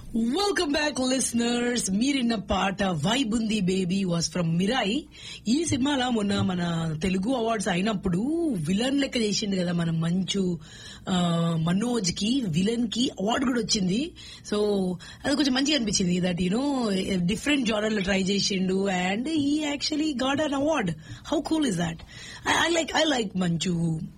welcome back listeners మీరిన్న పాట vibe ఉంది baby was from Mirai ఈ సినిమాలో మొన్న మన తెలుగు అవార్డ్స్ అయినప్పుడు విలన్ లెక్క చేసింది కదా మన మంచు ఆ, మనోజ్ కి విలన్ కి అవార్డు కూడా వచ్చింది సో అది కొంచెం మంచిగా అనిపించింది దట్ యునో డిఫరెంట్ జానర్లు ట్రై చేసిండు అండ్ ఈ actually got an award how cool is that I like I like Manchu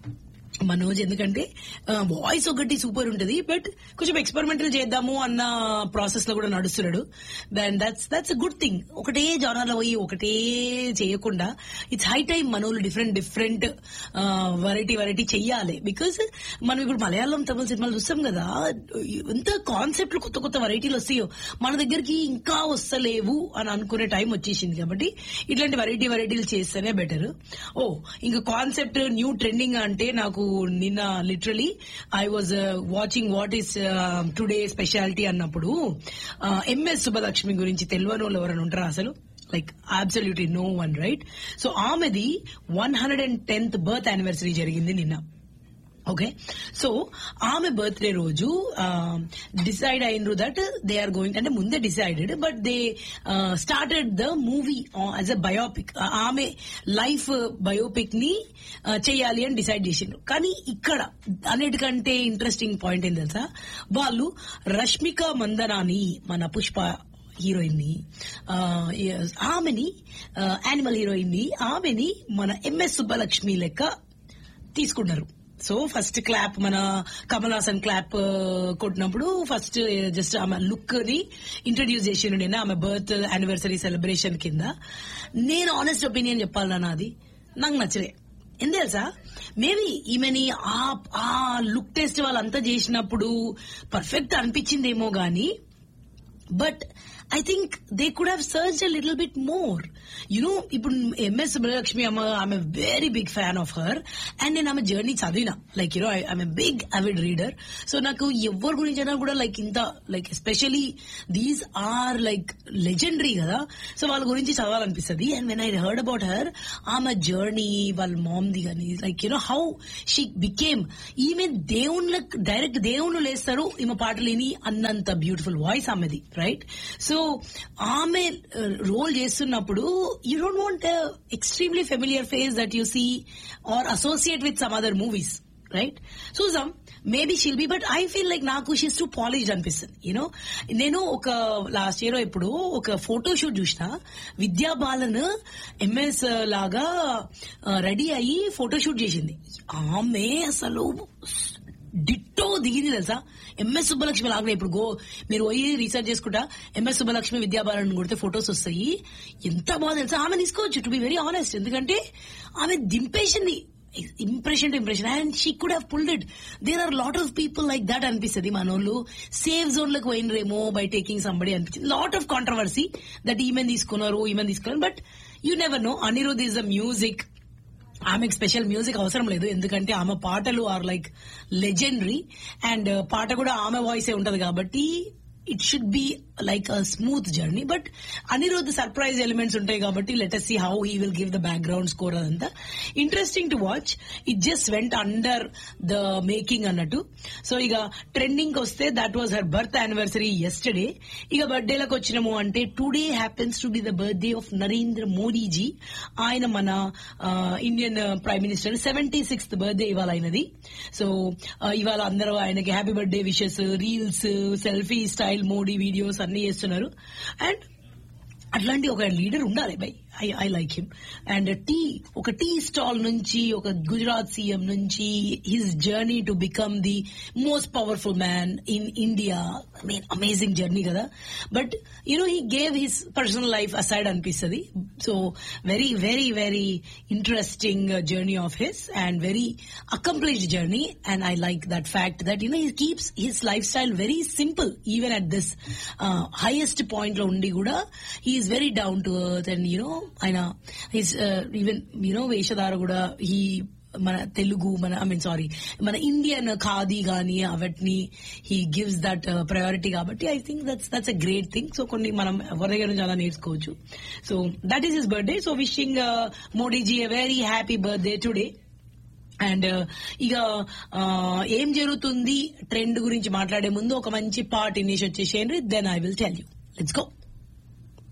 Manoj ఎందుకంటే వాయిస్ ఒకటి సూపర్ ఉంటది బట్ కొంచెం ఎక్స్పెరిమెంటల్ చేద్దాము అన్న ప్రాసెస్ లో కూడా నడుస్తున్నాడు then that's that's good thing ఒకటే జానర్ లో పోయి ఒకటే చేయకుండా ఇట్స్ హై టైం మనోళ్ళు డిఫరెంట్ డిఫరెంట్ వెరైటీ వెరైటీ చెయ్యాలి బికాస్ మనం ఇప్పుడు మలయాళం తమిళ సినిమాలు చూస్తాం కదా ఎంత కాన్సెప్ట్లు కొత్త కొత్త వెరైటీలు వస్తాయో మన దగ్గరికి ఇంకా వస్తలేవు అని అనుకునే టైం వచ్చేసింది కాబట్టి ఇట్లాంటి వెరైటీ వెరైటీలు చేస్తేనే బెటర్ ఓ ఇంకా కాన్సెప్ట్ న్యూ ట్రెండింగ్ అంటే నాకు నిన్న literally I was watching what is today speciality అన్నప్పుడు ఎంఎస్ సుబ్బలక్ష్మి గురించి తెలియని వాళ్ళు ఎవరైనా ఉంటారా అసలు like absolutely no one right so ఆమెది one hundred and tenth birth anniversary జరిగింది నిన్న ఓకే సో ఆమె బర్త్డే రోజు డిసైడ్ అయినరు దట్ దే ఆర్ గోయింగ్ అంటే ముందే decided but they started the movie as a biopic ఆమె లైఫ్ బయోపిక్ ని uh, చేయాలి అని డిసైడ్ చేసిండ్రు కానీ ఇక్కడ అన్నిటికంటే ఇంట్రెస్టింగ్ పాయింట్ ఏం తెలుసా వాళ్ళు రష్మిక మందనాని మన పుష్ప హీరోయిన్ ని ఆ, yes, ఆమెని యానిమల్ హీరోయిన్ ని ఆమెని మన ఎంఎస్ సుబ్బలక్ష్మి లెక్క తీసుకున్నారు సో ఫస్ట్ క్లాప్ మన కమల్ హాసన్ క్లాప్ కొట్టినప్పుడు ఫస్ట్ జస్ట్ ఆమె లుక్ ని ఇంట్రడ్యూస్ చేసిండు నేను ఆమె బర్త్ యానివర్సరీ సెలబ్రేషన్ కింద నేను ఆనెస్ట్ ఒపీనియన్ చెప్పాలన్నా నాది నాకు నచ్చలే ఏం తెలుసా మేబీ ఈమెని ఆ ఆ లుక్ టెస్ట్ వాళ్ళంతా చేసినప్పుడు పర్ఫెక్ట్ అనిపించిందేమో గానీ but I think they could have search a little bit more you know ఇప్పుడు ఎంఎస్ సుబ్బలక్ష్మి అమ్మ I'm very big fan of her and నేను ఆమె జర్నీ చదివిన like you know I'm big avid reader so నాకు ఎవరి గురించి అయినా కూడా లైక్ ఇంత like especially these are like legendary కదా సో వాళ్ళ గురించి చదవాలనిపిస్తుంది and when I heard about her ఆమె జర్నీ వాళ్ళ మామ్ది కానీ like you know how she became ఈమె దేవుళ్ళకి డైరెక్ట్ దేవుళ్ళు లేస్తారు ఈమె పాటలు విని అన్నంత బ్యూటిఫుల్ వాయిస్ ఆమెది రైట్ సో ఆమె రోల్ చేస్తున్నప్పుడు you don't want extremely familiar face that you see are associate with some other movies right చూసాం maybe she'll be but I feel like నాకు షీస్ టు పాలిష్ అనిపిస్తుంది you know నేను ఒక last year ఇప్పుడు ఒక photo shoot చూసిన Vidya Balan MS లాగా ready అయ్యి ఫోటో షూట్ చేసింది ఆమె అసలు డిట్టో దిగింది తెలుసా ఎంఎస్ సుబ్బలక్ష్మి లాగా ఇప్పుడు గో మీరు పోయి రీసెర్చ్ చేసుకుంటా ఎంఎస్ సుబ్బలక్ష్మి విద్యాబాలన్ కొడితే ఫొటోస్ వస్తాయి ఎంత బాగా తెలుసా ఆమె తీసుకోవచ్చు టు బి వెరీ ఆనెస్ట్ ఎందుకంటే ఆమె దింపేసింది impression to impression and she could have pulled it there are lot of people like that అనిపిస్తుంది మనోళ్ళు సేఫ్ జోన్ లకు పోయినరేమో బై టేకింగ్ సంబడి అనిపించింది లాట్ ఆఫ్ కాంట్రవర్సీ దట్ ఈమెన్ తీసుకున్నారు ఈమెన్ తీసుకున్నారు but you never know Anirudh is the music ఆమెకు స్పెషల్ మ్యూజిక్ అవసరం లేదు ఎందుకంటే ఆమె పాటలు ఆర్ లైక్ లెజెండరీ అండ్ పాట కూడా ఆమె వాయిసే ఉంటది కాబట్టి it should be like a smooth journey but Anirudh surprise elements ఉంటాయి కాబట్టి let see how he will give the background score అదంతా interesting to watch it just went under the making అన్నట్టు సో ఇక ట్రెండింగ్ వస్తే that was her birth anniversary yesterday ఇక బర్త్డేలకు వచ్చినాము అంటే today happens to be the birthday of Narendra Modiji ఆయన మన Indian prime minister seventy sixth birthday ఇవాళ అయినది సో ఇవాళ అందరూ ఆయనకి happy birthday wishes reels selfie style Modi videos అన్ని చేస్తున్నారు అండ్ అట్లాంటి ఒక లీడర్ ఉండాలి by I I like him and tea ఒక టీ స్టాల్ నుంచి ఒక గుజరాత్ సీఎం నుంచి his journey to become the most powerful man in India mean amazing journey కదా but you know he gave his personal life aside అనిపిస్తుంది so very very very interesting journey of his and very accomplished journey and I like that fact that you know he keeps his life style very simple even at this highest point లో ఉండి కూడా he is very down to earth and you know ఆయన his even you know వేషధార కూడా he మన తెలుగు మన I mean sorry మన Indian khadi గానీ అవటిని హీ గివ్స్ దట్ ప్రయారిటీ కాబట్టి I think that's that's a great thing so కొన్ని మనం ఎవరి దగ్గర నుంచి అలా నేర్చుకోవచ్చు so that is his birthday so wishing Modiji a very happy birthday today and ఇక ఆ, ఏం జరుగుతుంది ట్రెండ్ గురించి మాట్లాడే ముందు ఒక మంచి పాట ఇనేసి వచ్చేసేయండి then I will tell you let's go